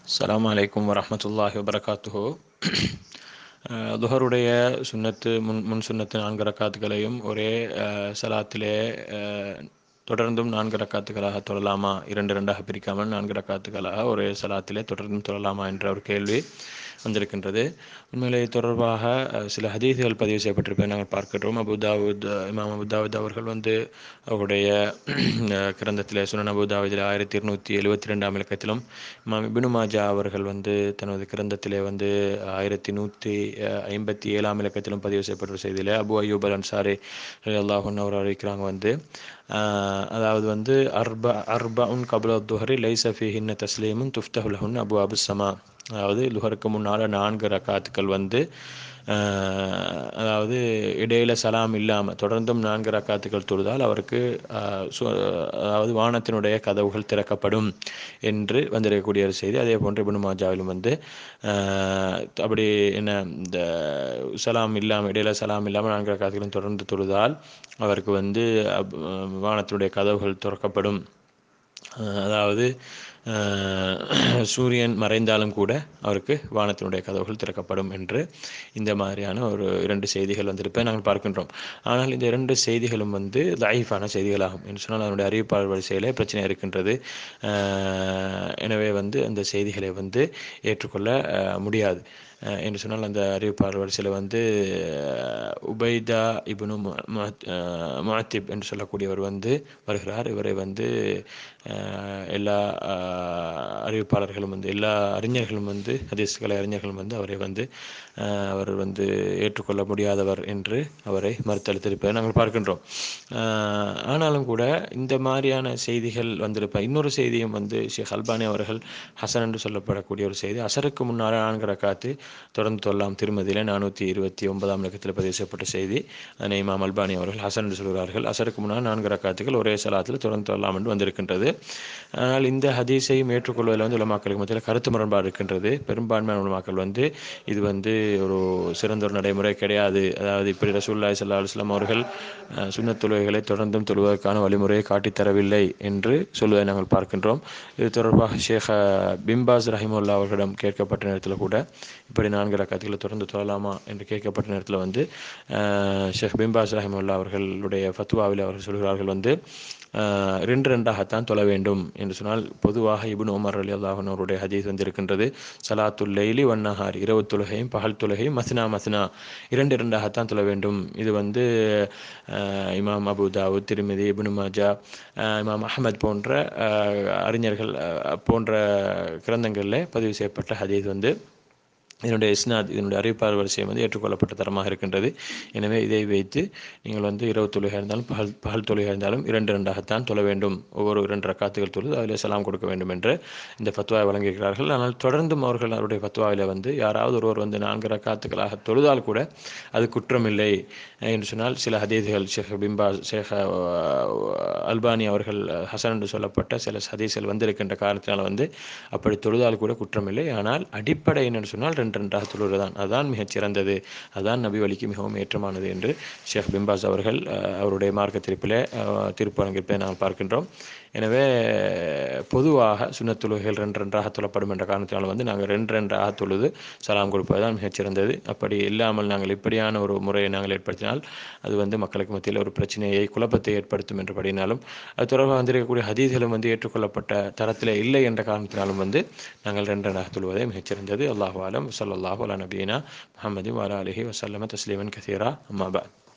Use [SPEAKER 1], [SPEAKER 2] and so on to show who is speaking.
[SPEAKER 1] அஸ்ஸலாமு அலைக்கும் வரஹ்மத்துல்லாஹி வபரகாத்துஹு அஹ் துஹருடைய சுன்னத்து முன் முன் சுன்னத்து நான்கு ரக்காத்துகளையும் ஒரே அஹ், சலாத்திலே அஹ், தொடர்ந்தும் நான்கு ரக்காத்துகளாக தொழலாமா இரண்டு இரண்டாக பிரிக்காமல் நான்கு ரக்காத்துகளாக ஒரே சலாத்திலே தொடர்ந்தும் தொழலாமா என்ற ஒரு கேள்வி வந்திருக்கின்றது உண்மையிலே இது தொடர்பாக அஹ், சில ஹதீஸ்கள் பதிவு செய்யப்பட்டிருப்பதை நாங்கள் பார்க்கின்றோம் அபுதாவுத் இமாம் அபுதாவுத் அவர்கள் வந்து அவருடைய அஹ், கிரந்தத்திலே சுனன் அபுதாவுதில் ஆயிரத்தி இருநூற்றி எழுபத்தி ரெண்டாம் இலக்கத்திலும் இமாம் இப்னு மாஜா அவர்கள் வந்து தனது கிரந்தத்திலே வந்து ஆயிரத்தி நூற்றி ஐம்பத்தி ஏழாம் இலக்கத்திலும் பதிவு செய்யப்பட்ட செய்தியிலே அபு அய்யூப் அல் அன்சாரி அல்லாஹன் அவர் அறிவிக்கிறாங்க வந்து ஆஹ், அதாவது வந்து அர்பா அர்பா உன் கபுல துஹரி லைசஃபி ஹின்ன தஸ்லீமுன் துஃப்தஹுலஹுன் அபு அபு சமா அதாவது லுஹருக்கு முன்னால் நான்கு ரக்காத்துக்கள் வந்து ஆஹ், அதாவது இடையில சலாம் இல்லாமல் தொடர்ந்தும் நான்கு ரக்காத்துக்கள் தொழுதால் அவருக்கு ஆஹ், சு- அதாவது வானத்தினுடைய கதவுகள் திறக்கப்படும் என்று வந்திருக்கக்கூடிய ஒரு செய்தி அதே போன்று இப்னு மாஜாவிலும் வந்து ஆஹ், அப்படி என்ன இந்த சலாம் இல்லாமல் இடையில சலாம் இல்லாமல் நான்கு ரக்காத்துகளும் தொடர்ந்து தொழுதால் அவருக்கு வந்து அப்- வானத்தினுடைய கதவுகள் திறக்கப்படும் அஹ் அதாவது அஹ், சூரியன் மறைந்தாலும் கூட அவருக்கு வானத்தினுடைய கதவுகள் திறக்கப்படும் என்று இந்த மாதிரியான ஒரு இரண்டு செய்திகள் வந்திருப்பதை நாங்கள் பார்க்கின்றோம் ஆனால் இந்த இரண்டு செய்திகளும் வந்து லைஃபான செய்திகளாகும் என்று சொன்னால் அதனுடைய அறிவிப்பாளர் வரிசையிலே பிரச்சனை இருக்கின்றது அஹ், எனவே வந்து அந்த செய்திகளை வந்து ஏற்றுக்கொள்ள அஹ், முடியாது அஹ், என்று சொன்னால் அந்த அறிவிப்பாளர் வரிசையில் வந்து அஹ், உபைதா இப்னு மு- முஅத்- அஹ், முஅத்திப் என்று சொல்லக்கூடியவர் வந்து வருகிறார் இவரை வந்து அஹ், எல்லா அஹ், அறிவிப்பாளர்களும் வந்து எல்லா அறிஞர்களும் வந்து ஹதீஸ்களை அறிஞர்களும் வந்து அவரை வந்து அஹ், அவர் வந்து ஏற்றுக்கொள்ள முடியாதவர் என்று அவரை மறுத்தளித்திருப்பதை நாங்கள் பார்க்கின்றோம் அஹ், ஆனாலும் கூட இந்த மாதிரியான செய்திகள் வந்திருப்ப இன்னொரு செய்தியும் வந்து ஷேக் அல்பானி அவர்கள் ஹசன் என்று சொல்லப்படக்கூடிய ஒரு செய்தி அசருக்கு முன்னால் நான்கு ரக்காத்து தொடர்ந்து தொல்லாம் திருமதியில நானூற்றி இருபத்தி ஒன்பதாம் இலக்கத்தில் பதிவு செய்யப்பட்ட செய்தி அதனை இமாம் அல்பானி அவர்கள் ஹசன் என்று சொல்கிறார்கள் அசருக்கு முன்னால் நான்கு ரக்காத்துகள் ஒரே சலாத்தில் தொடர்ந்து தொல்லாம் என்று வந்திருக்கின்றது ஆனால் இந்த ஹதீஸையும் ஏற்றுக்கொள்வதில் வந்து உலமாக்களுக்கு மத்தியில் கருத்து முரண்பாடு இருக்கின்றது பெரும்பான்மையான உலமாக்கள் வந்து இது வந்து ஒரு சிறந்த ஒரு நடைமுறை கிடையாது அதாவது இப்படி ரசூல்லாய் சல்லா அலுவலாம் அவர்கள் அஹ், சுன்னத் தொழுகைகளை தொடர்ந்தும் தொழுவதற்கான வழிமுறையை காட்டித் தரவில்லை என்று சொல்வதை நாங்கள் பார்க்கின்றோம் இது தொடர்பாக ஷேக் அஹ், பிம்பாஸ் ரஹிமுல்லா அவர்களிடம் கேட்கப்பட்ட நேரத்தில் கூட இப்படி நான்கு ரக்காத்துகளை தொடர்ந்து தொழலாமா என்று கேட்கப்பட்ட நேரத்தில் வந்து அஹ், ஷேக் பிம்பாஸ் ரஹிமுல்லா அவர்களுடைய ஃபத்வாவில் அவர்கள் சொல்கிறார்கள் வந்து அஹ், ரெண்டு ரெண்டாகத்தான் தொழ வேண்டும் என்று சொன்னால் பொதுவாக இப்னு உமர் அலி அல்லாஹன் அவருடைய ஹதீஸ் வந்திருக்கின்றது சலாத்துல் லைலி வன்னஹார் இரவு தொழுகையும் பகல் தொழுகையும் மஸ்னா மஸ்னா இரண்டு இரண்டாகத்தான் தொழ வேண்டும் இது வந்து அஹ், இமாம் அபு தாவூத் திருமதி இப்னு மாஜா அஹ், இமாம் அஹ்மத் போன்ற அஹ், அறிஞர்கள் அஹ், போன்ற கிரந்தங்களில் பதிவு செய்யப்பட்ட ஹதீஸ் வந்து இதனுடைய இஸ்னாத் இதனுடைய அறிவிப்பாளர் வரிசை வந்து ஏற்றுக்கொள்ளப்பட்ட தரமாக இருக்கின்றது எனவே இதை வைத்து நீங்கள் வந்து இரவு தொழுகை இருந்தாலும் பகல் பகல் தொழுகை இருந்தாலும் இரண்டு இரண்டாகத்தான் தொழ வேண்டும் ஒவ்வொரு இரண்டு ரக்காத்துகள் தொழுது அதில் சலாம் கொடுக்க வேண்டும் என்று இந்த ஃபத்வாவை வழங்கியிருக்கிறார்கள் ஆனால் தொடர்ந்தும் அவர்கள் அவருடைய ஃபத்வாவில் வந்து யாராவது ஒருவர் வந்து நான்கு ரக்காத்துக்களாக தொழுதால் கூட அது குற்றமில்லை என்று சொன்னால் சில ஹதீதுகள் ஷேக் பிம்பா ஷேக் அல்பானி அவர்கள் ஹசன் என்று சொல்லப்பட்ட சில ஹதீஸ்கள் வந்திருக்கின்ற காரணத்தினால் வந்து அப்படி தொழுதால் கூட குற்றமில்லை ஆனால் அடிப்படை என்னென்னு சொன்னால் ரெண்டு ரெண்டாக தொழுவதுதான் அதுதான் மிகச் சிறந்தது அதுதான் நபி வழிக்கு மிகவும் ஏற்றமானது என்று ஷேக் பிம்பாஸ் அவர்கள் அஹ், அவருடைய மார்க்க தீர்ப்பிலே அஹ், தீர்ப்பு வழங்கியிருப்பதை நாங்கள் பார்க்கின்றோம் எனவே பொதுவாக சுன்னத் தொழுகைகள் ரெண்டு ரெண்டாக தொழப்படும் என்ற காரணத்தினால் வந்து நாங்கள் ரெண்டு ரெண்டாக தொழுது சலாம் கொடுப்பது தான் மிகச் சிறந்தது அப்படி இல்லாமல் நாங்கள் இப்படியான ஒரு முறையை நாங்கள் ஏற்படுத்தினால் அது வந்து மக்களுக்கு மத்தியில் ஒரு பிரச்சனையை குழப்பத்தை ஏற்படுத்தும் என்றபடினாலும் அது தொடர்பாக வந்திருக்கக்கூடிய ஹதீஸ்களும் வந்து ஏற்றுக்கொள்ளப்பட்ட தரத்தில் இல்லை என்ற காரணத்தினாலும் வந்து நாங்கள் ரெண்டு ரெண்டாக தொழுவதே மிகச்சிறந்தது அல்லாஹு ஆலம் சல்லாஹூ அலா நபீனா முஹம்மது வாலா அலஹி வசல்லம தஸ்லீமன் கசீரா அம்மாபா